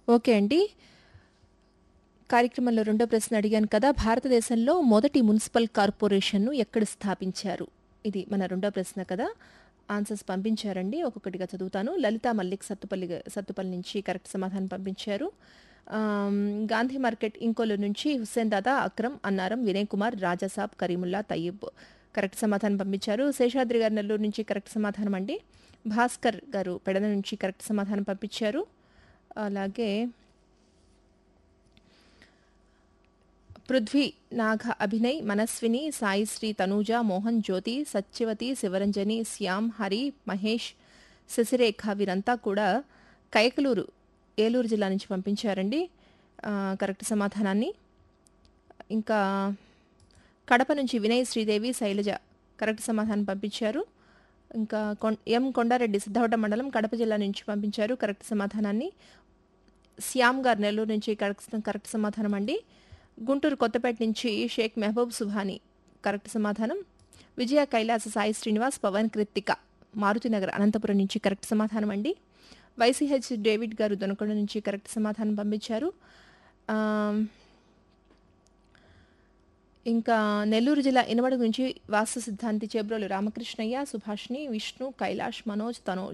okay అండి కార్యక్రమంలో రెండో ప్రశ్న అడిగాను కదా భారతదేశంలో మొదటి మున్సిపల్ కార్పొరేషన్ను ఎక్కడ స్థాపించారు ఇది మన రెండో ప్రశ్న కదా ఆన్సర్స్ పంపించారండి ఒక్కొక్కటిగా చదువుతాను లలిత మల్లిక్ సత్తుపల్లి సత్తుపల్లి నుంచి కరెక్ట్ సమాధానం పంపించారు ఆమ్, గాంధీ మార్కెట్ ఇంకోలు నుంచి హుస్సేన్ దాదా అక్రమ్ అన్నారం వినయ్ కుమార్ రాజాసాబ్ కరీముల్లా తయ్యబ్ కరెక్ట్ సమాధానం పంపించారు శేషాద్రి గారు నెల్లూరు నుంచి కరెక్ట్ సమాధానం అండి భాస్కర్ గారు పెడన నుంచి కరెక్ట్ సమాధానం పంపించారు అలాగే పృథ్వీ నాగ అభినయ్ మనస్విని సాయిశ్రీ తనూజ మోహన్ జ్యోతి సత్యవతి శివరంజని శ్యామ్ హరి మహేష్ శశిరేఖ వీరంతా కూడా కైకలూరు ఏలూరు జిల్లా నుంచి పంపించారండి ఆ, కరెక్ట్ సమాధానాన్ని ఇంకా కడప నుంచి వినయ్ శ్రీదేవి శైలజ కరెక్ట్ సమాధానం పంపించారు ఇంకా కొం ఎం కొండారెడ్డి సిద్ధవట మండలం కడప జిల్లా నుంచి పంపించారు కరెక్ట్ సమాధానాన్ని శ్యామ్ గారు నెల్లూరు నుంచి కరెక్ట్ కరెక్ట్ సమాధానం అండి గుంటూరు కొత్తపేట నుంచి షేక్ మెహబూబ్ సుభాని కరెక్ట్ సమాధానం విజయ కైలాస సాయి శ్రీనివాస్ పవన్ కృత్తిక మారుతినగర్ అనంతపురం నుంచి కరెక్ట్ సమాధానం అండి వైసీహెచ్ డేవిడ్ గారు దొనకొండ నుంచి కరెక్ట్ సమాధానం పంపించారు ఆమ్, ఇంకా నెల్లూరు జిల్లా ఇనమడుగు నుంచి వాస్తు సిద్ధాంతి చేబ్రోలు రామకృష్ణయ్య సుభాష్ని విష్ణు కైలాష్ మనోజ్ తనోజ్